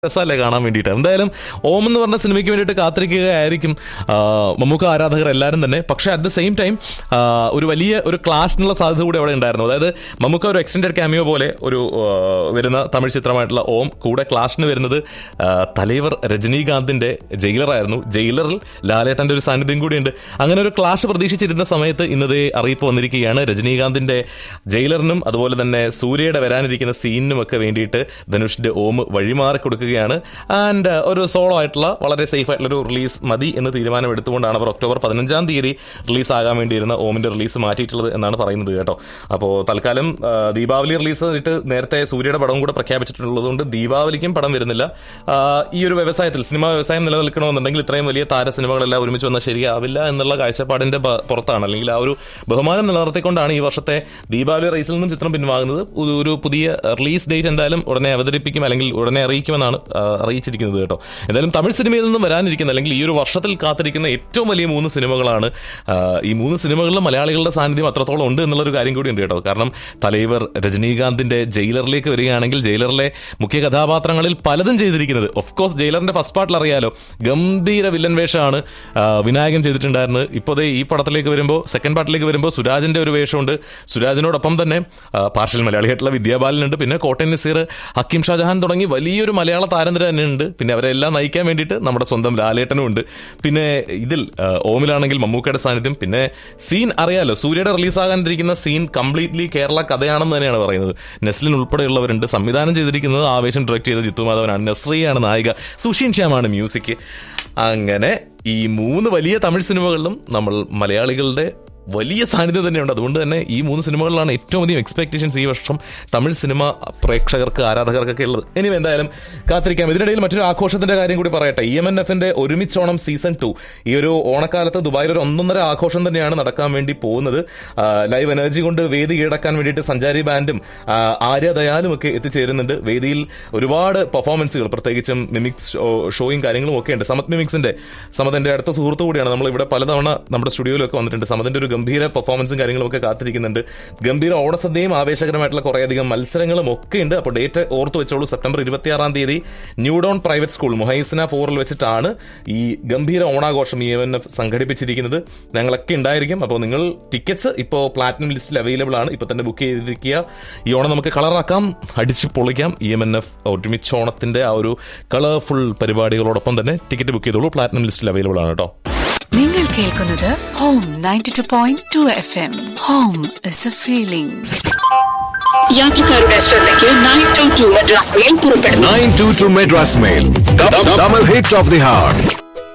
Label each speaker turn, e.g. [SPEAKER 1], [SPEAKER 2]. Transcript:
[SPEAKER 1] രസമല്ലേ കാണാൻ വേണ്ടിയിട്ട് എന്തായാലും ഓം എന്ന് പറഞ്ഞ സിനിമയ്ക്ക് വേണ്ടിയിട്ട് കാത്തിരിക്കുകയായിരിക്കും ആ, മമ്മൂക്ക ആരാധകർ എല്ലാവരും തന്നെ പക്ഷേ അറ്റ് ദ സെയിം ടൈം ഒരു വലിയ ഒരു ക്ലാഷിനുള്ള സാധ്യത കൂടി അവിടെ ഉണ്ടായിരുന്നു അതായത് മമ്മൂക്ക ഒരു എക്സ്റ്റൻഡഡ് ക്യാമിയോ പോലെ ഒരു ആ, വരുന്ന തമിഴ് ചിത്രമായിട്ടുള്ള ഓം കൂടെ ക്ലാഷിന് വരുന്നത് ആ, തലൈവർ രജനീകാന്തിന്റെ ജയിലറായിരുന്നു ജയിലറിൽ ലാലേട്ടന്റെ ഒരു സാന്നിധ്യം കൂടിയുണ്ട് അങ്ങനെ ഒരു ക്ലാഷ് പ്രതീക്ഷിച്ചിരുന്ന സമയത്ത് ഇന്നതേ അറിയിപ്പ് വന്നിരിക്കുകയാണ് രജനീകാന്തിന്റെ ജയിലറിനും അതുപോലെ തന്നെ സൂര്യയുടെ വരാനിരിക്കുന്ന സീനിനും ഒക്കെ വേണ്ടിയിട്ട് ധനുഷിന്റെ ഓം വഴിമാറി കൊടുക്കുകയാണ് ആൻഡ് ഒരു സോളോ ആയിട്ടുള്ള വളരെ സേഫ് ആയിട്ടുള്ള ഒരു റിലീസ് മതി എന്ന് തീരുമാനം എടുത്തുകൊണ്ടാണ് അവർ ഒക്ടോബർ പതിനഞ്ചാം തീയതി റിലീസ് ആകാൻ വേണ്ടിയിരുന്ന ഓമിന്റെ റിലീസ് മാറ്റിയിട്ടുള്ളത് എന്നാണ് പറയുന്നത് കേട്ടോ അപ്പോൾ തൽക്കാലം ആ, ദീപാവലി റിലീസ് ആയിട്ട് നേരത്തെ സൂര്യയുടെ പടവും കൂടെ പ്രഖ്യാപിച്ചിട്ടുള്ളതുകൊണ്ട് ദീപാവലിക്കും പടം വരുന്നില്ല ആ, ഈ ഒരു വ്യവസായത്തിൽ സിനിമാ വ്യവസായം നിലനിൽക്കണമെന്നുണ്ടെങ്കിൽ ഇത്രയും വലിയ താര സിനിമകളെല്ലാം ഒരുമിച്ച് വന്നാൽ ശരിയാവില്ല എന്നുള്ള കാഴ്ചപ്പാടിന്റെ പ- പുറത്താണ് അല്ലെങ്കിൽ ആ ഒരു ബഹുമാനം നിലനിർത്തിക്കൊണ്ടാണ് ഈ വർഷത്തെ ദീപാവലി റേസിൽ നിന്നും ചിത്രം പിൻവാങ്ങുന്നത് ഒരു- ഒരു പുതിയ റിലീസ് ഡേറ്റ് എന്തായാലും ഉടനെ അവതരിപ്പിക്കും അല്ലെങ്കിൽ ഉടനെ അറിയിക്കുമെന്നാണ് ആ, അറിയിച്ചിരിക്കുന്നത് കേട്ടോ എന്തായാലും തമിഴ് സിനിമയിൽ നിന്നും വരാനിരിക്കുന്ന അല്ലെങ്കിൽ ഈ ഒരു വർഷത്തിൽ കാത്തിരിക്കുന്ന ഏറ്റവും വലിയ മൂന്ന് സിനിമകളാണ് ആ, ഈ മൂന്ന് സിനിമകളിലും മലയാളികളുടെ സാന്നിധ്യം അത്രത്തോളം ഉണ്ട് എന്നുള്ളൊരു കാര്യം കൂടി ഉണ്ട് കേട്ടോ കാരണം തലൈവർ രജനീകാന്തിന്റെ ജയിലറിലേക്ക് വരികയാണെങ്കിൽ ജയിലറിലെ മുഖ്യ കഥാപാത്രങ്ങളിൽ പലതും ചെയ്തിരിക്കുന്നത് ഓഫ് കോഴ്സ് ജയിലറിന്റെ ഫസ്റ്റ് പാർട്ടിൽ അറിയാലോ ഗംഭീര വില്ലൻ വേഷമാണ് ആ, വിനായകൻ ചെയ്തിട്ടുണ്ടായിരുന്നത് ഇപ്പോൾ ദേ ഈ പടത്തിലേക്ക് വരുമ്പോൾ സെക്കൻഡ് പാർട്ടിലേക്ക് വരുമ്പോൾ സുരാജിന്റെ ഒരു വേഷമുണ്ട് സുരാജിനോടൊപ്പം തന്നെ ആ, പാർഷ്യൽ മലയാളിയായിട്ടുള്ള വിദ്യാബാലനുണ്ട് പിന്നെ കോട്ടയം നസീർ ഹക്കീം ഷാജഹാൻ തുടങ്ങി വലിയൊരു മലയാള താരനിര തന്നെ ഉണ്ട് പിന്നെ അവരെല്ലാം നയിക്കാൻ വേണ്ടിയിട്ട് നമ്മുടെ സ്വന്തം ലാലേട്ടനും ഉണ്ട് പിന്നെ ഇതിൽ ആ, ഓമിലാണെങ്കിൽ മമ്മൂക്കയുടെ സാന്നിധ്യം പിന്നെ സീൻ അറിയാലോ സൂര്യയുടെ റിലീസാകാനിരിക്കുന്ന സീൻ കംപ്ലീറ്റ്ലി കേരള കഥയാണെന്ന് തന്നെയാണ് പറയുന്നത് നെസ്ലിൻ ഉൾപ്പെടെയുള്ളവരുണ്ട് സംവിധാനം ചെയ്തിരിക്കുന്നത് ആവേശം ഡയറക്ട് ചെയ്ത ജിത്തു മാധവനാണ് നസ്രിയാണ് നായിക സുഷീൻ ശ്യാമാണ് മ്യൂസിക് അങ്ങനെ ഈ മൂന്ന് വലിയ തമിഴ് സിനിമകളിലും നമ്മൾ മലയാളികളുടെ വലിയ സാന്നിധ്യം തന്നെയുണ്ട് അതുകൊണ്ട് തന്നെ ഈ മൂന്ന് സിനിമകളിലാണ് ഏറ്റവും അധികം എക്സ്പെക്ടേഷൻസ് ഈ വർഷം തമിഴ് സിനിമ പ്രേക്ഷകർക്ക് ആരാധകർക്കൊക്കെ ഉള്ളത് ഇനി എന്തായാലും കാത്തിരിക്കാം ഇതിനിടയിൽ മറ്റൊരു ആഘോഷത്തിന്റെ കാര്യം കൂടി പറയട്ടെ ഇ എം എൻ എഫിന്റെ ഒരുമിച്ചോണം സീസൺ ടു ഈ ഒരു ഓണക്കാലത്ത് ദുബായിൽ ഒരു ഒന്നൊന്നര ആഘോഷം തന്നെയാണ് നടക്കാൻ വേണ്ടി പോകുന്നത് ആ, ലൈവ് എനർജി കൊണ്ട് വേദി കീഴടക്കാൻ വേണ്ടിയിട്ട് സഞ്ചാരി ബാൻഡും ആ, ആര്യ ദയാലും ഒക്കെ എത്തിച്ചേരുന്നുണ്ട് വേദിയിൽ ഒരുപാട് പെർഫോമൻസുകൾ പ്രത്യേകിച്ചും മിമിക്സ് ഷോയും കാര്യങ്ങളും ഒക്കെ ഉണ്ട് സമത് മിമിക്സിന്റെ സമത് എന്റെ അടുത്ത സുഹൃത്തു കൂടിയാണ് നമ്മൾ ഇവിടെ പലതവണ നമ്മുടെ സ്റ്റുഡിയോയിലൊക്കെ വന്നിട്ടുണ്ട് സമതിന്റെ ഒരു ഗംഭീര പെർഫോമൻസും കാര്യങ്ങളും ഒക്കെ കാത്തിരിക്കുന്നുണ്ട് ഗംഭീര ഓണസദ്യയും ആവേശകരമായിട്ടുള്ള കുറേയധികം മത്സരങ്ങളും ഒക്കെ ഉണ്ട് അപ്പോൾ ഡേറ്റ് ഓർത്ത് വെച്ചോളൂ സെപ്റ്റംബർ ഇരുപത്തിയാറാം തീയതി ന്യൂഡോൺ പ്രൈവറ്റ് സ്കൂൾ മുഹൈസ്ന ഫോറിൽ വെച്ചിട്ടാണ് ഈ ഗംഭീര ഓണാഘോഷം ഇ എൻ എഫ് സംഘടിപ്പിച്ചിരിക്കുന്നത് ഞങ്ങളൊക്കെ ഉണ്ടായിരിക്കും അപ്പോൾ നിങ്ങൾ ടിക്കറ്റ്സ് ഇപ്പോൾ പ്ലാറ്റിനം ലിസ്റ്റിൽ അവൈലബിൾ ആണ് ഇപ്പോൾ തന്നെ ബുക്ക് ചെയ്തിരിക്കുക ഈ ഓണം നമുക്ക് കളറാക്കാം അടിച്ച് പൊളിക്കാം ഇ എം എൻ എഫ് ഒരുമിച്ച് ഓണത്തിന്റെ ആ ഒരു കളർഫുൾ പരിപാടികളോടൊപ്പം തന്നെ ടിക്കറ്റ് ബുക്ക് ചെയ്തോളൂ പ്ലാറ്റിനം ലിസ്റ്റിൽ അവൈലബിൾ ആണ് കേട്ടോ
[SPEAKER 2] നിങ്ങൾ കേൾക്കുന്നത് home ninety two point two F M home is a feeling യാത്രക്കാരുടെ ശ്രദ്ധയ്ക്ക് nine two two Madras mail പുറപ്പെടുന്നു
[SPEAKER 3] 922 Madras Mail. The, the, double hit of the heart.